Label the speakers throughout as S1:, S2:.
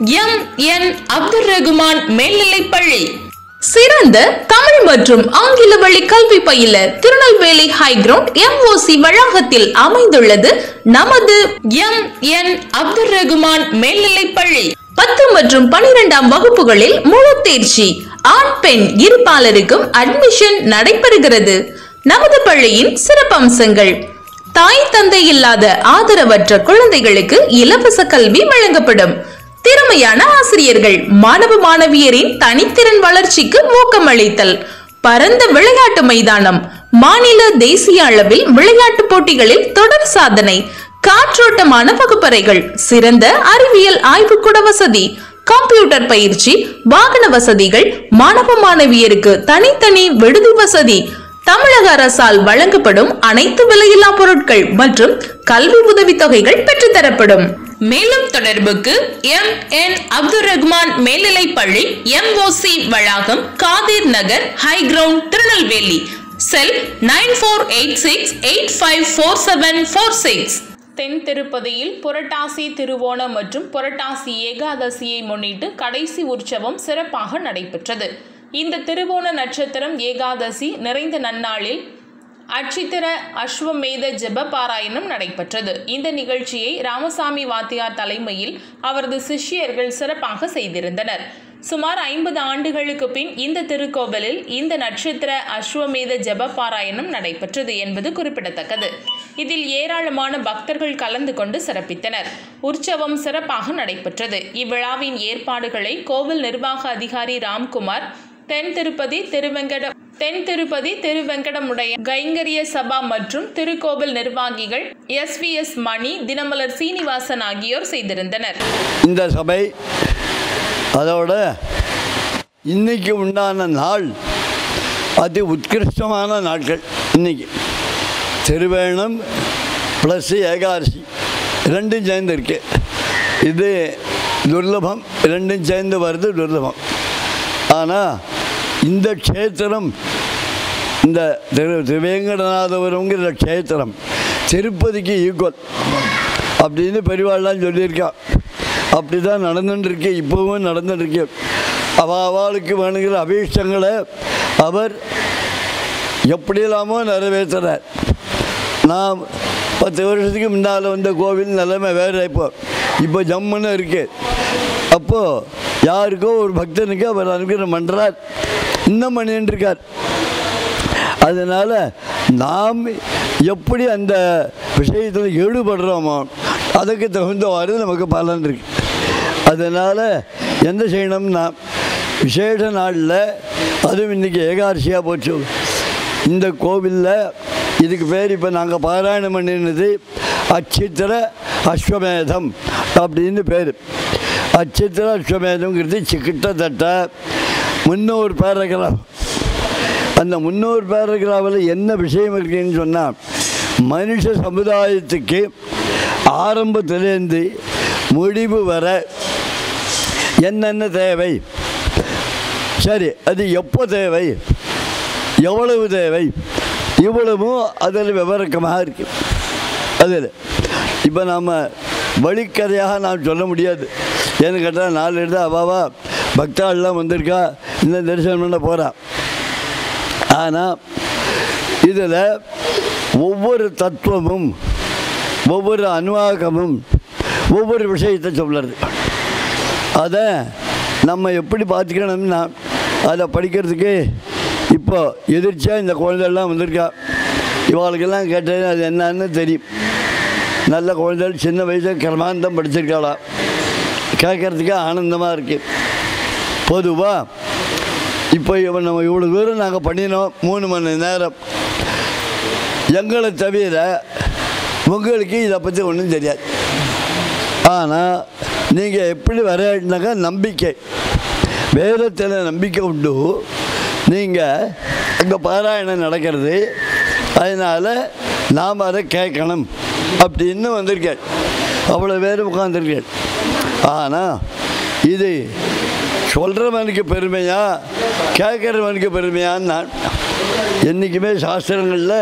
S1: M N Abdul Rahman மேல்நிலைப்பள்ளி
S2: சிறந்த தமிழ் மற்றும் ஆங்கில வழி கல்வி பயில திருநெல்வேலி ஹைகிரவுண்ட் எம்ஓசி வளாகத்தில் அமைந்துள்ளது நமது
S1: எம் என் அப்துல் ரகுமான் மேல்நிலைப்பள்ளி
S2: பத்து மற்றும் பனிரெண்டாம் வகுப்புகளில் முழு தேர்ச்சி ஆண் பெண் இருபாலருக்கும் அட்மிஷன் நடைபெறுகிறது நமது பள்ளியின் சிறப்பம்சங்கள் தாய் தந்தை இல்லாத ஆதரவற்ற குழந்தைகளுக்கு இலவச கல்வி வழங்கப்படும் திறமையான ஆசிரியர்கள் மாணவ மாணவியரின் தனித்திறன் வளர்ச்சிக்கு ஊக்கமளித்தல் பரந்த விளையாட்டு மைதானம் மாநில தேசிய அளவில் விளையாட்டு போட்டிகளில் தொடர் சாதனை காற்றோட்டமான வகுப்பறைகள் சிறந்த அறிவியல் ஆய்வுக்கூட வசதி கம்ப்யூட்டர் பயிற்சி வாகன வசதிகள் மாணவ மாணவியருக்கு தனித்தனி விடுதி வசதி தமிழக அரசால் வழங்கப்படும் அனைத்து விலையில்லா பொருட்கள் மற்றும் கல்வி உதவித்தொகைகள் பெற்றுத்தரப்படும்
S1: மேலும் தொடர்புக்கு எம் என் அப்துல் ரகுமான் மேல்நிலைப்பள்ளி எம்ஓசி வளாகம் Kadhir Nagar high ground Tirunelveli cell nine four eight six eight five four seven four six தென் திருப்பதியில் புரட்டாசி திருவோணம் மற்றும் புரட்டாசி ஏகாதசியை முன்னிட்டு கடைசி உற்சவம் சிறப்பாக நடைபெற்றது இந்த திருவோண நட்சத்திரம் ஏகாதசி நிறைந்த நன்னாளில் அட்சித்திர அஸ்வமேத ஜெப பாராயணம் நடைபெற்றது இந்த நிகழ்ச்சியை ராமசாமி வாத்தியார் தலைமையில் அவரது சிஷ்யர்கள் சிறப்பாக செய்திருந்தனர் சுமார் ஐம்பது ஆண்டுகளுக்கு பின் இந்த திருக்கோவிலில் இந்த நட்சத்திர அஸ்வமேத ஜெப பாராயணம் நடைபெற்றது என்பது குறிப்பிடத்தக்கது இதில் ஏராளமான பக்தர்கள் கலந்து கொண்டு சிறப்பித்தனர் உற்சவம் சிறப்பாக நடைபெற்றது இவ்விழாவின் ஏற்பாடுகளை கோவில் நிர்வாக அதிகாரி ராம்குமார் தென் திருப்பதி திருவெங்கட தென் திருப்பதி திருவெங்கடமுடைய கைங்கரிய சபா மற்றும் திருக்கோவில் நிர்வாகிகள் S V S Mani Dinamalar Srinivasan ஆகியோர் செய்திருந்தனர்
S3: இந்த சபை அதோட இன்னைக்கு உண்டான நாள் அதி உத்கிருஷ்டமான நாட்கள் இன்னைக்கு திருவேணம் ப்ளஸ் ஏகாதசி ரெண்டும் சேர்ந்து இருக்கு இது துர்லபம் ரெண்டும் சேர்ந்து வருது துர்லபம் ஆனால் இந்த க்ஷேத்திரம் இந்த திரு திருவேங்கடநாதபுரங்கிற க்ஷேத்திரம் திருப்பதிக்கு ஈக்குவல் அப்படின்னு பெரியவாள்லாம் சொல்லியிருக்கா அப்படி தான் நடந்துட்டுருக்கு இப்போவும் நடந்துட்டுருக்கு அவ அவளுக்கு வேணுங்கிற அபீஷ்டங்களை அவர் எப்படியெல்லாமோ நிறைவேற்றுறார் நான் பத்து வருஷத்துக்கு முன்னால் வந்த கோவில் நிலைமை வேறு இப்போ இப்போ ஜம்முன்னு இருக்கு அப்போது யாருக்கோ ஒரு பக்தனுக்கு அவர் அனுகிரகம் பண்ணுறார் இன்னும் பண்ணிட்டு இருக்கார் அதனால் நாம் எப்படி அந்த விஷயத்தில் ஈடுபடுறோமோ அதுக்கு தகுந்தவாறு நமக்கு பலன் இருக்கு அதனால் எந்த செய்யணும்னா விசேஷ நாளில் அதுவும் இன்றைக்கி ஏகாதசியாக போச்சு இந்த கோவிலில் இதுக்கு பேர் இப்போ நாங்கள் பாராயணம் பண்ணினது அச்சித்திர அஸ்வமேதம் அப்படின்னு பேர் அச்சித்திர அஸ்வமேதம்ங்கிறது சி- கிட்டத்தட்ட முன்னூறு பேராகிராஃப் அந்த முன்னூறு பேராகிராஃபில் என்ன விஷயம் இருக்குன்னு சொன்னால் மனுஷ சமுதாயத்துக்கு ஆரம்பத்திலேருந்து முடிவு வர என்னென்ன தேவை சரி அது எப்போ தேவை எவ்வளவு தேவை இவ்வளவும் அதில் விவரக்கமாக இருக்கு அதில் இப்போ நாம் வழிக்கதையாக நாம் சொல்ல முடியாது ஏன்னு கேட்டால் நாலு இடத்துல அவாவா பக்தாள்லாம் வந்திருக்கா இன்னும் தரிசனம் பண்ண போகிறா ஆனால் இதில் ஒவ்வொரு தத்துவமும் ஒவ்வொரு அனுவாகமும் ஒவ்வொரு விஷயத்தை சொல்லுறது அதை நம்ம எப்படி பார்த்துக்கணும்னா அதை படிக்கிறதுக்கு இப்போ எதிர்ச்சியாக இந்த குழந்தைகள்லாம் வந்திருக்கா இவாளுக்கெல்லாம் கேட்டது அது என்னன்னு தெரியும் நல்ல குழந்தைகள் சின்ன வயசில் கிரமாந்தம் படிச்சிருக்காளா கேட்குறதுக்கே ஆனந்தமாக இருக்குது பொதுவாக இப்போ இவன் நம்ம இவ்வளோ தூரம் நாங்கள் பண்ணினோம் மூணு மணி நேரம் எங்களை தவிர உங்களுக்கு இதை பற்றி ஒன்றும் தெரியாது ஆனால் நீங்கள் எப்படி வரனாக்கா நம்பிக்கை வேதத்தில் நம்பிக்கை உண்டு நீங்கள் அங்கே பாராயணம் நடக்கிறது அதனால் நாம் அதை கேட்கணும் அப்படின்னு வந்திருக்கேன் அவ்வளோ பேர் உட்காந்துருக்கேன் ஆனால் இது சொல்கிறவனுக்கு பெருமையா கேட்குறவனுக்கு பெருமையான்னு நான் என்றைக்குமே சாஸ்திரங்களில்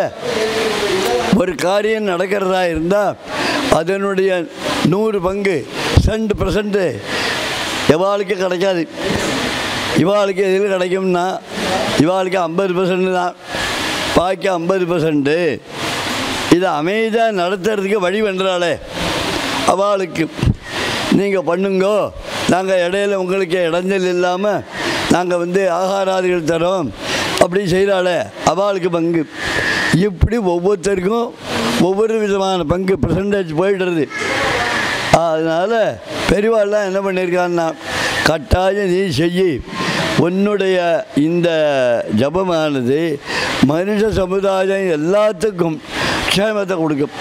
S3: ஒரு காரியம் நடக்கிறதா இருந்தால் அதனுடைய நூறு பங்கு ரெண்டு பர்சன்ட்டு இவாளுக்கு கிடைக்காது இவாளுக்கு எதில் கிடைக்கும்னா இவாளுக்கு ஐம்பது பர்சன்ட் தான் பாக்கி ஐம்பது பர்சன்ட்டு இதை அமைதியாக நடத்துறதுக்கு வழி பண்ணுறாளே அவளுக்கு நீங்கள் பண்ணுங்கோ நாங்கள் இடையில உங்களுக்கு இடைஞ்சல் இல்லாமல் நாங்கள் வந்து ஆகாராதிகள் தரோம் அப்படி செய்கிறாளே அவளுக்கு பங்கு இப்படி ஒவ்வொருத்தருக்கும் ஒவ்வொரு விதமான பங்கு பர்சன்டேஜ் போயிடுறது அதனால் பெரியவாள்லாம் என்ன பண்ணியிருக்கான்னா கட்டாயம் நீ செய்யி உன்னுடைய இந்த ஜபமானது மனுஷ சமுதாயம் எல்லாத்துக்கும் க்ஷேமத்தை கொடுக்கும்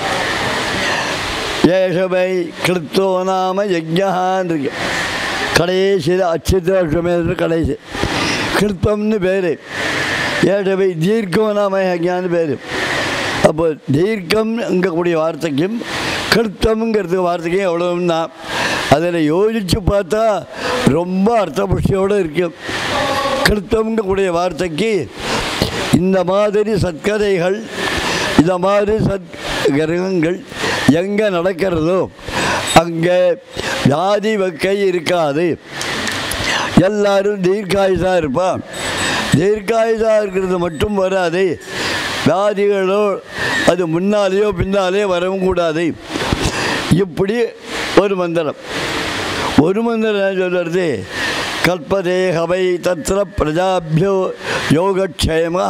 S3: ஏஷவை கிருத்தோ நாம யஜ்ஞான் இருக்கு கடைசியில் அச்சுத்திரமே கடைசி கிருத்தம்னு பேர் ஏஷவை தீர்க்கோ நாம யஜ்ஞான்னு பேர் அப்போ தீர்க்கம்ங்கக்கூடிய வார்த்தைக்கும் கிருத்தம்ங்கிறது வார்த்தைக்கும் எவ்வளோன்னா அதில் யோசித்து பார்த்தா ரொம்ப அர்த்தபுஷ்டியோடு இருக்கும் கிருத்தம்ங்கக்கூடிய வார்த்தைக்கு இந்த மாதிரி சத்கதைகள் இந்த மாதிரி சத் கிரகங்கள் எங்கே நடக்கிறதோ அங்கே வியாதி வக்கை இருக்காது எல்லாரும் தீர்க்காயுதாக இருப்பான் தீர்க்காயுதாக இருக்கிறது மட்டும் வராது வியாதிகளோ அது முன்னாலேயோ பின்னாலேயோ வரவும் கூடாது இப்படி ஒரு மந்திரம் ஒரு மந்திரம் என்ன சொல்கிறது கல்பதே ஹவை தத்திர பிரஜாபியோ யோகக்ஷேமா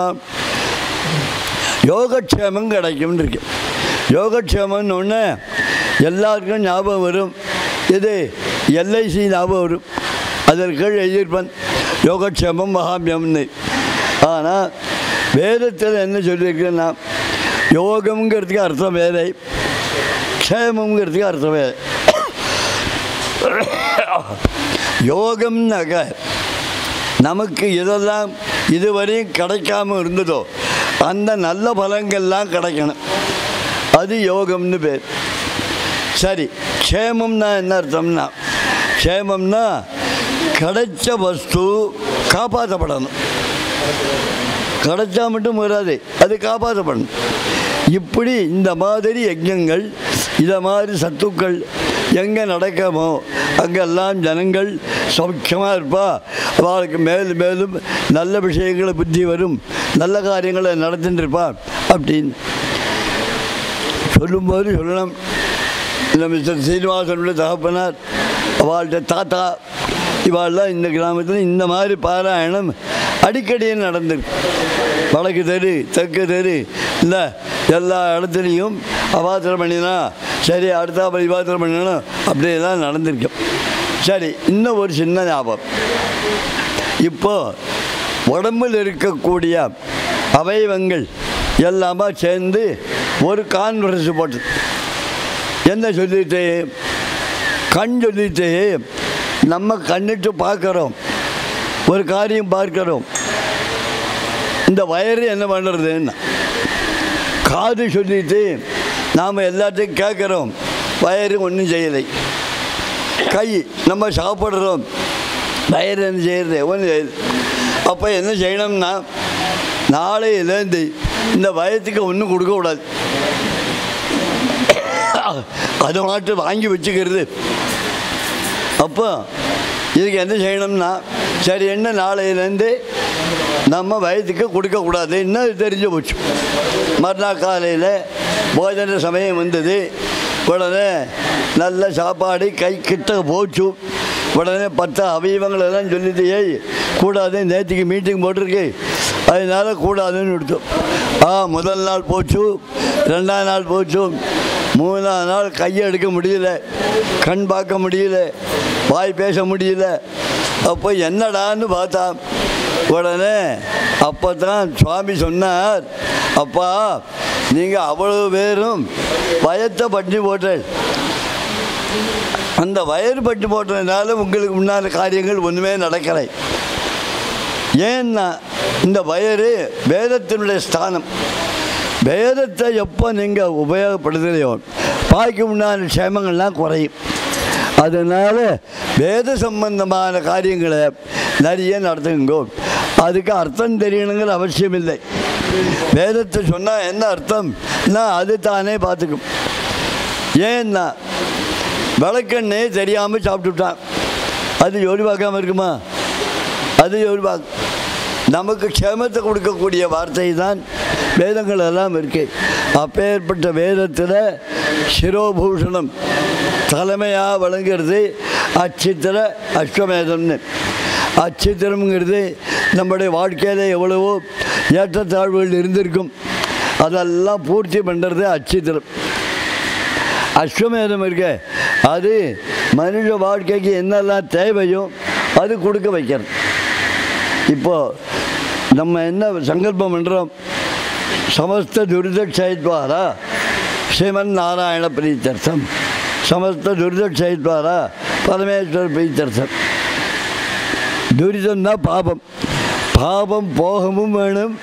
S3: யோகக்ஷேமம் கிடைக்கும்னு இருக்கு யோகக்ஷேமம்னு ஒன்று எல்லாருக்கும் ஞாபகம் வரும் இது எல்ஐசி ஞாபகம் வரும் அதற்கு கீழ் எழுதியிருப்பேன் யோகக்ஷேமம் மகாமியம்னு ஆனால் வேதத்தில் என்ன சொல்லியிருக்குன்னா யோகம்ங்கிறதுக்கு அர்த்தம் வேலை க்ஷேமங்கிறதுக்கு அர்த்தம் வேலை யோகம்னாக்க நமக்கு இதெல்லாம் இதுவரையும் கிடைக்காம இருந்ததோ அந்த நல்ல பலங்கள்லாம் கிடைக்கணும் அது யோகம்னு பேர் சரி க்ஷேமம்னா என்ன அர்த்தம்னா க்ஷேமம்னா கிடைச்ச வஸ்து காப்பாற்றப்படணும் கிடைச்சா மட்டும் வராது அது காப்பாற்றப்படணும் இப்படி இந்த மாதிரி யஜ்ஞங்கள் இதை மாதிரி சத்துக்கள் எங்கே நடக்கமோ அங்கெல்லாம் ஜனங்கள் சௌக்கியமாக இருப்பா அவளுக்கு மேலும் மேலும் நல்ல விஷயங்களை புத்தி வரும் நல்ல காரியங்களை நடத்திட்டு இருப்பா அப்படின்னு சொல்லும்போது சொல்லணும் இந்த மிஸ்டர் சீனிவாசனுடைய தகப்பனார் அவள்கிட்ட தாத்தா இவாள்லாம் இந்த கிராமத்தில் இந்த மாதிரி பாராயணம் அடிக்கடி நடந்திருக்கு வடக்கு தெரு தெற்கு தெரு இல்லை எல்லா இடத்துலையும் அபாத்திரம் பண்ணினா சரி அடுத்த விவாத்திரம் பண்ணணும் அப்படியெல்லாம் நடந்திருக்கு சரி இன்னும் ஒரு சின்ன ஞாபகம் இப்போ உடம்பில் இருக்கக்கூடிய அவயவங்கள் எல்லாமே சேர்ந்து ஒரு கான்ஃபரன்ஸ் போட்டு என்ன சொல்லிட்டு கண் சொல்லிட்டு நம்ம கண்ணிட்டு பார்க்குறோம் ஒரு காரியம் பார்க்கிறோம் இந்த வயறு என்ன பண்ணுறதுன்னா காது சொல்லிட்டு நாம் எல்லாத்தையும் கேட்குறோம் வயறு ஒன்றும் செய்யலை கை நம்ம சாப்பிட்றோம் வயிறு என்ன செய்யறது ஒன்றும் செய்யுது அப்போ என்ன செய்யணும்னா நாளையிலேருந்து இந்த வயத்துக்கு ஒன்றும் கொடுக்கக்கூடாது அதை மாட்டு வாங்கி வச்சுக்கிறது அப்போ இதுக்கு என்ன செய்யணும்னா சரி என்ன நாளையிலேருந்து நம்ம வயதுக்கு கொடுக்கக்கூடாது இன்னும் தெரிஞ்சு போச்சு மறுநாள் காலையில் போஜன சமயம் வந்தது உடனே நல்ல சாப்பாடு கை கிட்ட போச்சு உடனே பத்து அவயவங்களெல்லாம் சொல்லிட்டு ஏய் கூடாது நேற்றுக்கு மீட்டிங் போட்டிருக்கு அதனால கூடாதுன்னு எடுத்தோம் ஆ முதல் நாள் போச்சு ரெண்டாம் நாள் போச்சு மூணாம் நாள் கையை எடுக்க முடியல கண் பார்க்க முடியல வாய் பேச முடியல அப்போ என்னடான்னு பார்த்தா உடனே அப்போ தான் சுவாமி சொன்னார் அப்பா நீங்கள் அவ்வளவு பேரும் பயத்தை பண்ணி போட்டேன் அந்த வயறு பட்டு போட்டதுனால உங்களுக்கு முன்னால காரியங்கள் ஒன்றுமே நடக்கலை ஏன்னா இந்த வயறு வேதத்தினுடைய ஸ்தானம் வேதத்தை எப்போ நீங்கள் உபயோகப்படுத்துலையோ பாய்க்கு முன்னாடி க்ஷேமங்கள்லாம் குறையும் அதனால் வேத சம்பந்தமான காரியங்களை நிறைய நடத்துங்கோ அதுக்கு அர்த்தம் தெரியணுங்கிற அவசியம் இல்லை வேதத்தை சொன்னால் என்ன அர்த்தம்னா அது தானே பார்த்துக்கும் ஏன்னா விளக்கெண்ணே தெரியாமல் சாப்பிட்டுட்டான் அது ஜோடி பார்க்காம இருக்குமா அது ஜோடி பார்க்க நமக்கு க்ஷேமத்தை கொடுக்கக்கூடிய வார்த்தை தான் வேதங்கள் எல்லாம் இருக்கு அப்பேற்பட்ட வேதத்தில் சிரோபூஷணம் தலைமையாக வழங்குறது அச்சித்திர அஸ்வமேதம்னு அச்சித்திரம்ங்கிறது நம்முடைய வாழ்க்கையில் எவ்வளவோ ஏற்றத்தாழ்வுகள் இருந்திருக்கும் அதெல்லாம் பூர்த்தி பண்ணுறது அச்சித்திரம் அஸ்வமேதம் இருக்க அது மனுஷ வாழ்க்கைக்கு என்னெல்லாம் தேவையோ அது கொடுக்க வைக்கிறது இப்போ நம்ம என்ன சங்கல்பம் பண்ணுறோம் சமஸ்த துரிதக்ஷயத்வாரா ஸ்ரீமன் நாராயண பிரீத்தர்த்தம் சமஸ்த துரிதக்ஷயத்வாரா பரமேஸ்வர பிரீத்தர்த்தம் துரிதம் தான் பாபம் பாபம் போகவும் வேணும்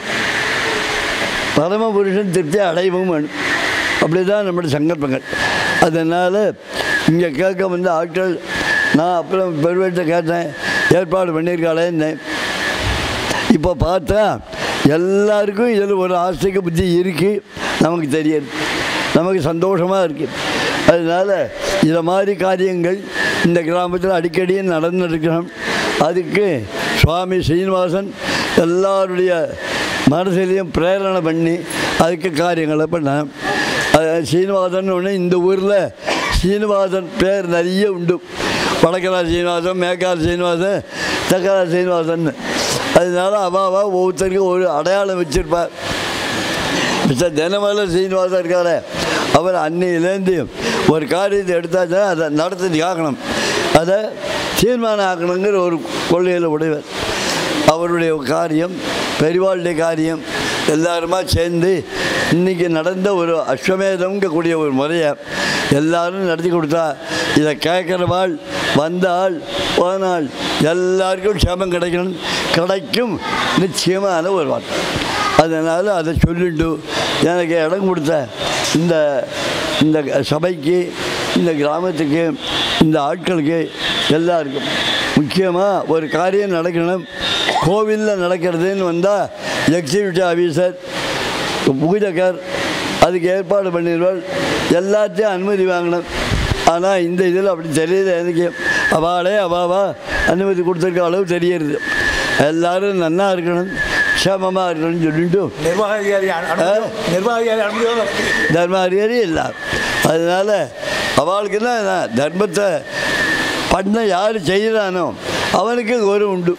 S3: பரமபுருஷன் திருப்தி அடையவும் வேணும் அப்படி தான் நம்முடைய சங்கல்பங்கள் அதனால் இங்கே கேட்க வந்த ஆட்கள் நான் அப்புறம் பெருவெட்ட கேட்டேன் ஏற்பாடு பண்ணியிருக்காளேன்னு இப்போ பார்த்தா எல்லாருக்கும் இதில் ஒரு ஆஸ்திக புத்தி இருக்குது நமக்கு தெரியுது நமக்கு சந்தோஷமாக இருக்குது அதனால் இதை மாதிரி காரியங்கள் இந்த கிராமத்தில் அடிக்கடி நடந்துருக்கணும் அதுக்கு சுவாமி ஸ்ரீனிவாசன் எல்லாருடைய மனசிலையும் பிரேரணை பண்ணி அதுக்கு காரியங்களை பண்ணேன் அது சீனிவாசன் ஒன்று இந்த ஊரில் சீனிவாசன் பேர் நிறைய உண்டு வடக்கரா சீனிவாசன் மேக்கார் சீனிவாசன் தெக்கரா சீனிவாசன் அதனால அவாவா ஒவ்வொருத்தருக்கும் ஒரு அடையாளம் வச்சுருப்பார் மிஸ்டர் தினமல சீனிவாசன் இருக்காரு அவர் அன்னையிலேருந்து ஒரு காரியத்தை எடுத்தாச்சுன்னா அதை நடத்தி ஆக்கணும் அதை தீர்மானம் ஆக்கணுங்கிற ஒரு கொள்கையில் உடையவர் அவருடைய காரியம் பெரிவாளுடைய காரியம் எல்லாருமா சேர்ந்து இன்றைக்கி நடந்த ஒரு அஸ்வமேதம்ங்கக்கூடிய ஒரு முறையை எல்லாரும் நடத்தி கொடுத்தா இதை கேட்குறவாள் வந்தாள் போனாள் எல்லாருக்கும் க்ஷேமம் கிடைக்கணும் கிடைக்கும் நிச்சயமான ஒரு வார்த்தை அதனால் அதை சொல்லிட்டு எனக்கு இடம் கொடுத்த இந்த இந்த சபைக்கு இந்த கிராமத்துக்கு இந்த ஆட்களுக்கு எல்லாருக்கும் முக்கியமாக ஒரு காரியம் நடக்கணும் கோவிலில் நடக்கிறதுன்னு வந்தால் எக்ஸிக்யூட்டிவ் ஆஃபீஸர் பூஜைக்கார் அதுக்கு ஏற்பாடு பண்ணிடுவாள் எல்லாத்தையும் அனுமதி வாங்கணும் ஆனால் இந்த இதில் அப்படி தெரியல எனக்கு அவாளே அவாவா அனுமதி கொடுத்துருக்க அளவு தெரியறது எல்லாரும் நன்னா இருக்கணும் க்ஷேமமாக இருக்கணும்னு சொல்லிட்டு
S4: நிர்வாக அதிகாரி அனுமதி நிர்வாக அதிகாரி அனுமதியோட
S3: தர்மாதிகாரி இல்லை அதனால் அவளுக்கு என்ன தர்மத்தை பண்ண யார் செய்கிறானோ அவனுக்கு கௌரவம் உண்டு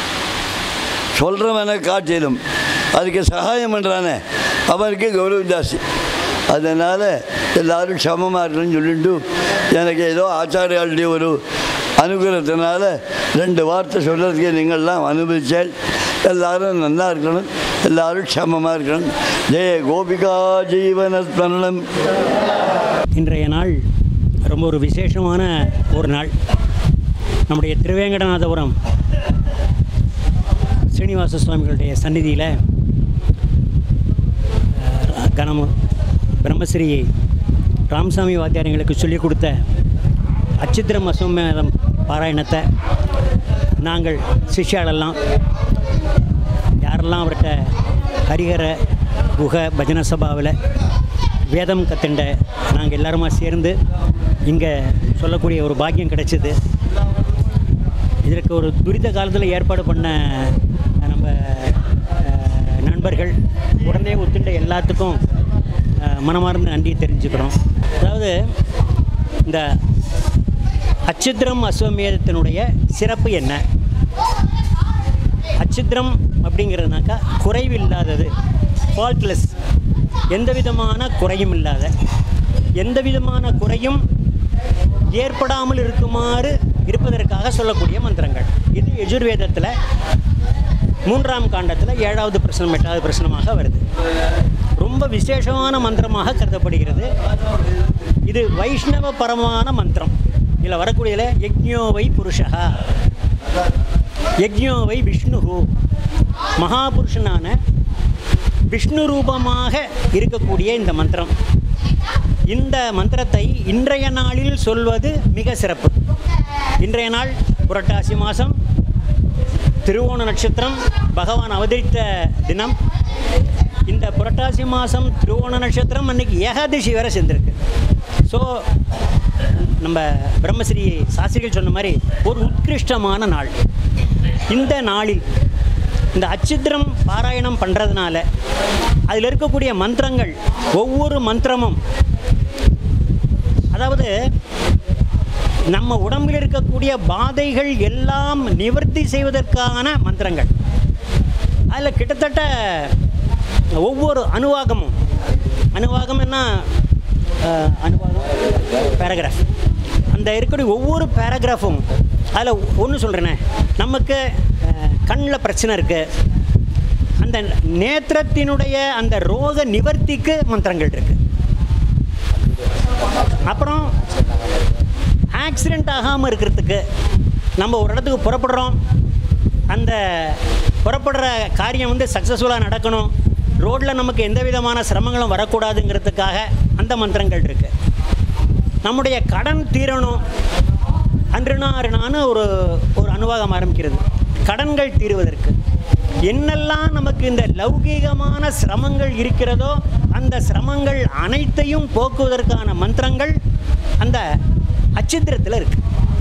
S3: சொல்கிறவனை காட்டிலும் அதுக்கு சகாயம் பண்ணுறானே அவனுக்கு கௌரவம் ஜாஸ்தி அதனால் எல்லாரும் சமமாக இருக்கணும்னு சொல்லிட்டு எனக்கு ஏதோ ஆச்சாரியாளுடைய ஒரு அனுகிரகத்தினால ரெண்டு வார்த்தை சொல்கிறதுக்கு நீங்கள்லாம் அனுபவிச்சேன் எல்லாரும் நல்லா இருக்கணும் எல்லாரும் க்ஷமமாக இருக்கணும் ஜெய கோபிகா ஜீவன ஸ்மரணம்
S5: இன்றைய நாள் ரொம்ப ஒரு விசேஷமான ஒரு நாள் நம்முடைய திருவேங்கடநாதபுரம் ஸ்ரீனிவாச சுவாமிகளுடைய சந்நிதியில் அஹ், கணம் பிரம்மஸ்ரீ ராமசாமி வாத்தியாரங்களுக்கு சொல்லிக் கொடுத்த அச்சித்திரம் அசுமேதம் பாராயணத்தை நாங்கள் சிஷ்யாலெல்லாம் யாரெல்லாம் அவர்கிட்ட ஹரிஹர குக பஜன சபாவில் வேதம் கத்துண்ட நாங்கள் எல்லாருமா சேர்ந்து இங்கே சொல்லக்கூடிய ஒரு பாக்கியம் கிடைச்சிது இதற்கு ஒரு துரித காலத்தில் ஏற்பாடு பண்ண நம்ம அஹ், நண்பர்கள் உடனே ஒத்துண்ட எல்லாத்துக்கும் அஹ், மனமார்ந்த நன்றி தெரிஞ்சுக்கிறோம் அதாவது இந்த அச்சித்திரம் அஸ்வமேதத்தினுடைய சிறப்பு என்ன அச்சித்திரம் அப்படிங்கிறதுனாக்கா குறைவில்லாதது ஃபால்ட்லெஸ் எந்த விதமான குறையும் இல்லாத எந்த விதமான குறையும் ஏற்படாமல் இருக்குமாறு இருப்பதற்காக சொல்லக்கூடிய மந்திரங்கள் இது யஜுர்வேதத்தில் மூன்றாம் காண்டத்தில் ஏழாவது பிரசனம் எட்டாவது பிரசனமாக வருது ரொம்ப விசேஷமான மந்திரமாக கருதப்படுகிறது இது வைஷ்ணவ பரமான மந்திரம் இதில் வரக்கூடியதில் யஜ்ஞோவை புருஷா யஜ்ஞோவை விஷ்ணுஹு மகாபுருஷனான விஷ்ணு ரூபமாக இருக்கக்கூடிய இந்த மந்திரம் இந்த மந்திரத்தை இன்றைய நாளில் சொல்வது மிக சிறப்பு இன்றைய நாள் புரட்டாசி மாதம் திருவோண நட்சத்திரம் பகவான் அவதரித்த தினம் இந்த புரட்டாசி மாதம் திருவோண நட்சத்திரம் அன்னைக்கு ஏகாதசி வேற சேர்ந்துருக்கு ஸோ நம்ம பிரம்மஸ்ரீ சாஸ்திரிகள் சொன்ன மாதிரி ஒரு உத்கிருஷ்டமான நாள் இந்த நாளில் இந்த அச்சித்திரம் பாராயணம் பண்ணுறதுனால அதில் இருக்கக்கூடிய மந்திரங்கள் ஒவ்வொரு மந்திரமும் அதாவது நம்ம உடம்பில் இருக்கக்கூடிய பாதைகள் எல்லாம் நிவர்த்தி செய்வதற்கான மந்திரங்கள் அதில் கிட்டத்தட்ட ஒவ்வொரு அணுவாகமும் அணுவாகம் என்ன அஹ், அணுவாகம் பேராகிராஃப் அந்த இருக்கக்கூடிய ஒவ்வொரு பேராகிராஃபும் அதில் ஒன்று சொல்கிறேனே நமக்கு கண்ணில் பிரச்சனை இருக்குது அந்த நேத்திரத்தினுடைய அந்த ரோக நிவர்த்திக்கு மந்திரங்கள் இருக்குது அப்புறம் ஆக்சிடெண்ட் ஆகாமல் இருக்கிறதுக்கு நம்ம ஒரு இடத்துக்கு புறப்படுறோம் அந்த புறப்படுற காரியம் வந்து சக்ஸஸ்ஃபுல்லாக நடக்கணும் ரோட்டில் நமக்கு எந்த விதமான சிரமங்களும் வரக்கூடாதுங்கிறதுக்காக அந்த மந்திரங்கள் இருக்குது நம்முடைய கடன் தீரணும் அன்றுனா அருணான்னு ஒரு ஒரு அனுவாகம் ஆரம்பிக்கிறது கடன்கள் தீருவதற்கு என்னெல்லாம் நமக்கு இந்த லௌகீகமான சிரமங்கள் இருக்கிறதோ அந்த சிரமங்கள் அனைத்தையும் போக்குவதற்கான மந்திரங்கள் அந்த அச்சித்திரத்தில் இருக்கு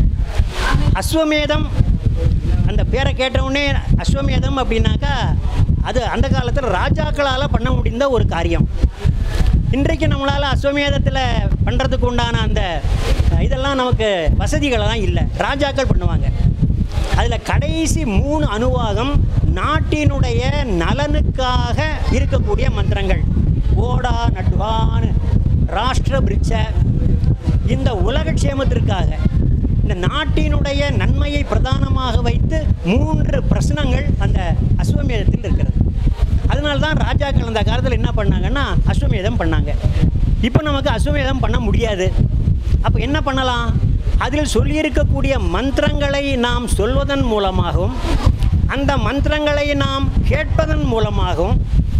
S5: அஸ்வமேதம் அந்த பேரை கேட்டவுடனே அஸ்வமேதம் அப்படின்னாக்கா அது அந்த காலத்தில் ராஜாக்களால் பண்ண முடிந்த ஒரு காரியம் இன்றைக்கு நம்மளால் அஸ்வமேதத்தில் பண்ணுறதுக்கு உண்டான அந்த இதெல்லாம் நமக்கு வசதிகளெல்லாம் இல்லை ராஜாக்கள் பண்ணுவாங்க அதில் கடைசி மூணு அணுவாகம் நாட்டினுடைய நலனுக்காக இருக்கக்கூடிய மந்திரங்கள் ஓடா நட்வான் ராஷ்டிர பிரிட்ச இந்த உலக க்ஷேமத்திற்காக இந்த நாட்டினுடைய நன்மையை பிரதானமாக வைத்து மூன்று பிரச்சனங்கள் அந்த அஸ்வமேதத்தில் இருக்கிறது அதனால தான் ராஜாக்கள் அந்த காலத்தில் என்ன பண்ணாங்கன்னா அஸ்வமேதம் பண்ணாங்க இப்போ நமக்கு அஸ்வமேதம் பண்ண முடியாது அப்போ என்ன பண்ணலாம் அதில் சொல்லியிருக்கக்கூடிய மந்திரங்களை நாம் சொல்வதன் மூலமாகவும் அந்த மந்திரங்களை நாம் கேட்பதன் மூலமாகவும்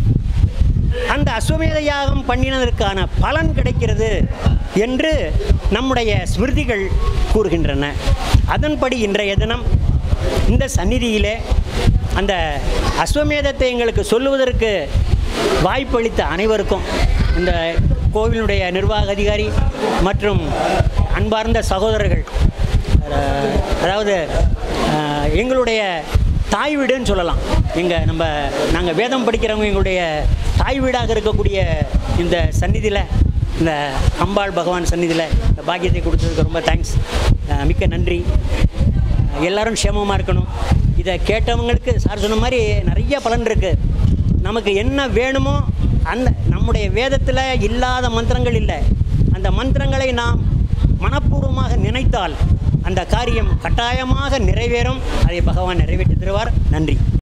S5: அந்த அஸ்வமேத யாகம் பண்ணினதற்கான பலன் கிடைக்கிறது என்று நம்முடைய ஸ்மிருதிகள் கூறுகின்றன அதன்படி இன்றைய தினம் இந்த சந்நிதியிலே அந்த அஸ்வமேதத்தை எங்களுக்கு சொல்லுவதற்கு வாய்ப்பளித்த அனைவருக்கும் இந்த கோவிலுடைய நிர்வாக அதிகாரி மற்றும் அன்பார்ந்த சகோதரர்கள் அஹ், அதாவது அஹ், எங்களுடைய தாய் வீடுன்னு சொல்லலாம் எங்கள் நம்ம நாங்கள் வேதம் படிக்கிறவங்க எங்களுடைய தாய் வீடாக இருக்கக்கூடிய இந்த சந்நிதியில் இந்த அம்பாள் பகவான் சந்நிதியில் இந்த பாக்கியத்தை கொடுத்ததுக்கு ரொம்ப தேங்க்ஸ் மிக்க நன்றி எல்லாரும் க்ஷேமமாக இருக்கணும் இதை கேட்டவங்களுக்கு சார் சொன்ன மாதிரி நிறைய பலன் இருக்குது நமக்கு என்ன வேணுமோ அந்த நம்முடைய வேதத்தில் இல்லாத மந்திரங்கள் இல்லை அந்த மந்திரங்களை நாம் மனப்பூர்வமாக நினைத்தால் அந்த காரியம் கட்டாயமாக நிறைவேறும் அதை பகவான் நிறைவேற்றி தருவார் நன்றி